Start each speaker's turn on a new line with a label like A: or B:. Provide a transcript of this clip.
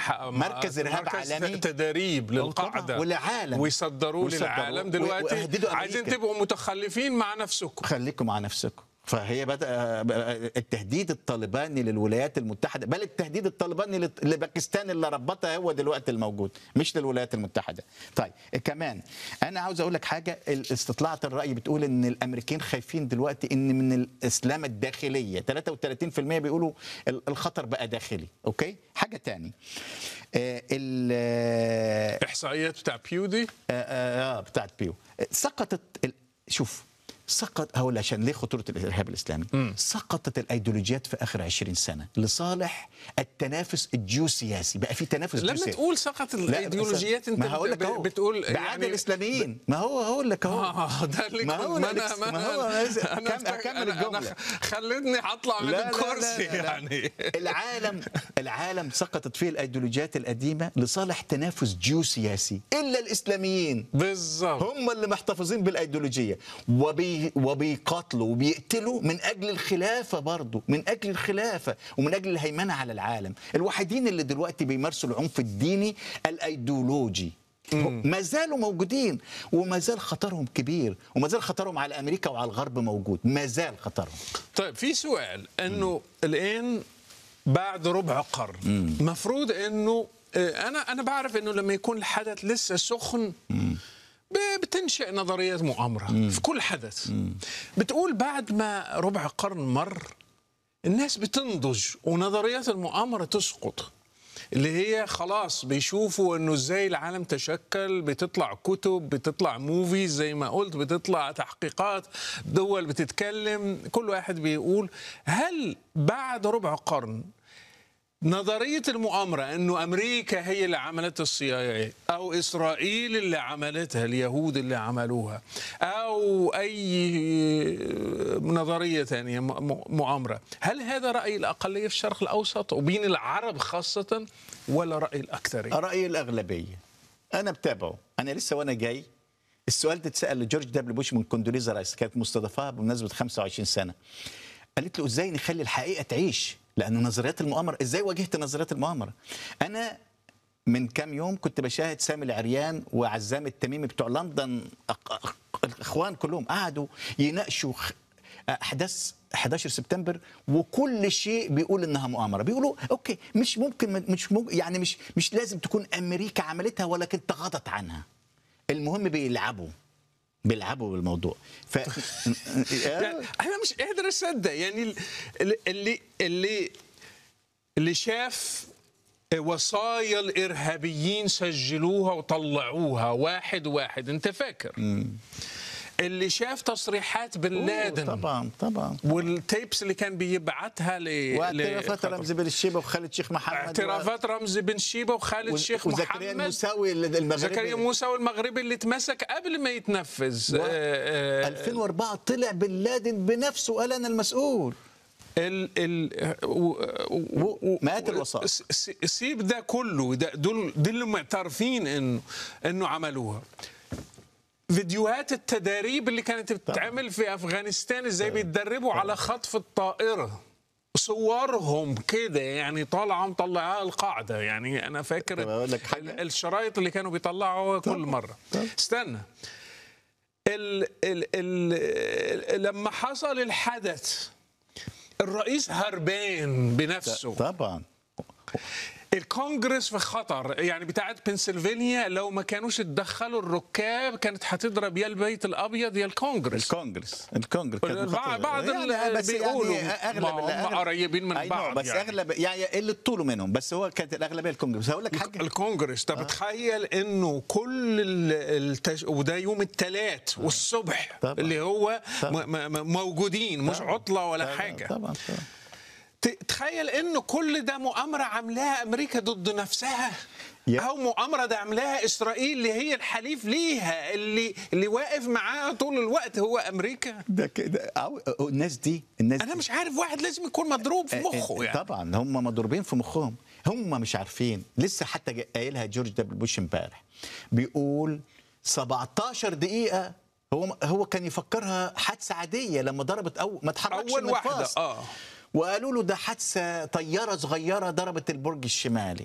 A: ح-
B: مركز إرهاب
A: مركز
B: عالمي.
A: تدريب للقاعده
B: طبعاً، والعالم.
A: ويصدروه
B: ويصدروه.
A: للعالم
B: و-
A: دلوقتي
B: ويهددوا
A: عايزين
B: أمريكا.
A: تبقوا متخلفين مع نفسكم
B: خليكم مع نفسكم فهي بدا التهديد الطالباني للولايات المتحده بل التهديد الطالباني لت- لباكستان اللي ربطها هو دلوقتي الموجود مش للولايات المتحده طيب كمان انا عاوز اقول لك حاجه استطلاعات الراي بتقول ان الامريكان خايفين دلوقتي ان من الاسلام الداخليه 33% بيقولوا ال- الخطر بقى داخلي اوكي حاجه تاني آه، ال- آه،
A: احصائيات بتاع بيودي
B: اه, آه, آه بتاعت بيو سقطت ال... شوف سقط هقول عشان ليه خطوره الارهاب الاسلامي سقطت الايديولوجيات في اخر 20 سنه لصالح التنافس الجيوسياسي بقى في تنافس
A: لما
B: جيوسياسي
A: تقول سقط
B: لا،
A: الايديولوجيات انت
B: ما هقول لك
A: بت-
B: اهو
A: بتقول
B: بعاد الاسلاميين ما هو هقول لك اهو
A: اه ده اللي
B: ما
A: كنت-
B: هو
A: ما
B: أنا-
A: انا ما
B: ما هو
A: انا
B: أنا-
A: انا
B: كم-
A: أفتكر-
B: أكمل
A: أنا- أنا
B: الجملة.
A: خلتني اطلع من
B: لا، لا، لا،
A: الكرسي
B: لا، لا.
A: يعني
B: العالم العالم سقطت فيه الايديولوجيات القديمه لصالح تنافس جيوسياسي الا الاسلاميين
A: بالظبط
B: هم اللي محتفظين بالايديولوجيه وبي وبيقاتلوا وبيقتلوا من اجل الخلافه برضه من اجل الخلافه ومن اجل الهيمنه على العالم الوحيدين اللي دلوقتي بيمارسوا العنف الديني الايديولوجي ما زالوا موجودين وما زال خطرهم كبير وما زال خطرهم على امريكا وعلى الغرب موجود ما زال خطرهم
A: طيب في سؤال انه الان بعد ربع قرن مفروض انه آه، انا انا بعرف انه لما يكون الحدث لسه سخن ب- بتنشئ نظريات مؤامره في كل حدث بتقول بعد ما ربع قرن مر الناس بتنضج ونظريات المؤامره تسقط اللي هي خلاص بيشوفوا انه ازاي العالم تشكل بتطلع كتب بتطلع موفيز زي ما قلت بتطلع تحقيقات دول بتتكلم كل واحد بيقول هل بعد ربع قرن نظرية المؤامرة أنه أمريكا هي اللي عملت الصياعية أو إسرائيل اللي عملتها اليهود اللي عملوها أو أي نظرية ثانية م- م- مؤامرة هل هذا رأي الأقلية في الشرق الأوسط وبين العرب خاصة ولا رأي الأكثرية
B: رأي الأغلبية أنا بتابعه أنا لسه وأنا جاي السؤال ده اتسأل لجورج دبليو بوش من كوندوليزا رايس كانت مستضافاها بمناسبة 25 سنة قالت له ازاي نخلي الحقيقة تعيش لأن نظريات المؤامرة ازاي واجهت نظريات المؤامرة أنا من كام يوم كنت بشاهد سامي العريان وعزام التميمي بتوع لندن أق- أق- الاخوان كلهم قعدوا يناقشوا خ- احداث 11 سبتمبر وكل شيء بيقول انها مؤامره بيقولوا اوكي مش ممكن مش ممكن يعني مش مش لازم تكون امريكا عملتها ولكن تغاضت عنها المهم بيلعبوا بيلعبوا بالموضوع ف
A: يعني انا مش قادر اصدق يعني ال- اللي اللي اللي شاف وصايا الارهابيين سجلوها وطلعوها واحد واحد انت فاكر اللي شاف تصريحات بن لادن
B: طبعا طبعا
A: والتيبس اللي كان بيبعتها ل
B: واعترافات
A: ل-
B: رمزي بن الشيبه وخالد شيخ محمد
A: اعترافات رمزي بن شيبه وخالد
B: و-
A: شيخ
B: وزكريا
A: محمد
B: المساوي المغربي
A: زكريا موسى والمغربي اللي اتمسك قبل ما يتنفذ
B: و-
A: آه، آه،
B: 2004 طلع بن لادن بنفسه قال انا المسؤول
A: ال ال و- و- و-
B: مئات الوسائط.
A: س- س- سيب ده كله ده دول دول اللي معترفين انه انه عملوها فيديوهات التداريب اللي كانت بتتعمل في افغانستان ازاي بيتدربوا على خطف الطائره صورهم كده يعني طالعه مطلعاها القاعده يعني انا فاكر
B: طب أقول لك حاجة؟
A: ال- الشرايط اللي كانوا بيطلعوها كل مره
B: طبعا.
A: استنى ال ال ال لما حصل الحدث الرئيس هربان بنفسه
B: طبعا
A: الكونجرس في خطر يعني بتاعت بنسلفانيا لو ما كانوش اتدخلوا الركاب كانت هتضرب يا البيت الابيض يا الكونجرس
B: الكونجرس الكونجرس كان
A: بعض
B: خطر.
A: بعض
B: يعني
A: اللي
B: بس
A: بيقولوا
B: يعني اغلب
A: ما هم
B: الأغلب-
A: قريبين من
B: I know،
A: بعض
B: بس
A: يعني.
B: اغلب يعني اللي طولوا منهم بس هو كانت الاغلبيه الكونجرس بس هقول لك حاجه
A: الكونجرس طب تخيل انه كل ال- التش... وده يوم الثلاث والصبح
B: طبعا.
A: اللي هو
B: طبعا.
A: م... م... موجودين مش
B: طبعا.
A: عطله ولا
B: طبعا
A: حاجه
B: طبعا طبعا
A: ت- تخيل انه كل ده مؤامره عاملاها امريكا ضد نفسها
B: يا-
A: او مؤامره ده عاملاها اسرائيل اللي هي الحليف ليها اللي اللي واقف معاها طول الوقت هو امريكا
B: ده كده أو- الناس دي الناس
A: انا
B: دي
A: مش عارف واحد لازم يكون مضروب في مخه يعني
B: طبعا هم مضروبين في مخهم هم مش عارفين لسه حتى جا- قايلها جورج دبليو بوش امبارح بيقول 17 دقيقه هو هو كان يفكرها حادثه عاديه لما ضربت او ما اتحركش
A: اول
B: من
A: واحده
B: الفاصل.
A: اه
B: وقالوا له ده حادثه طياره صغيره ضربت البرج الشمالي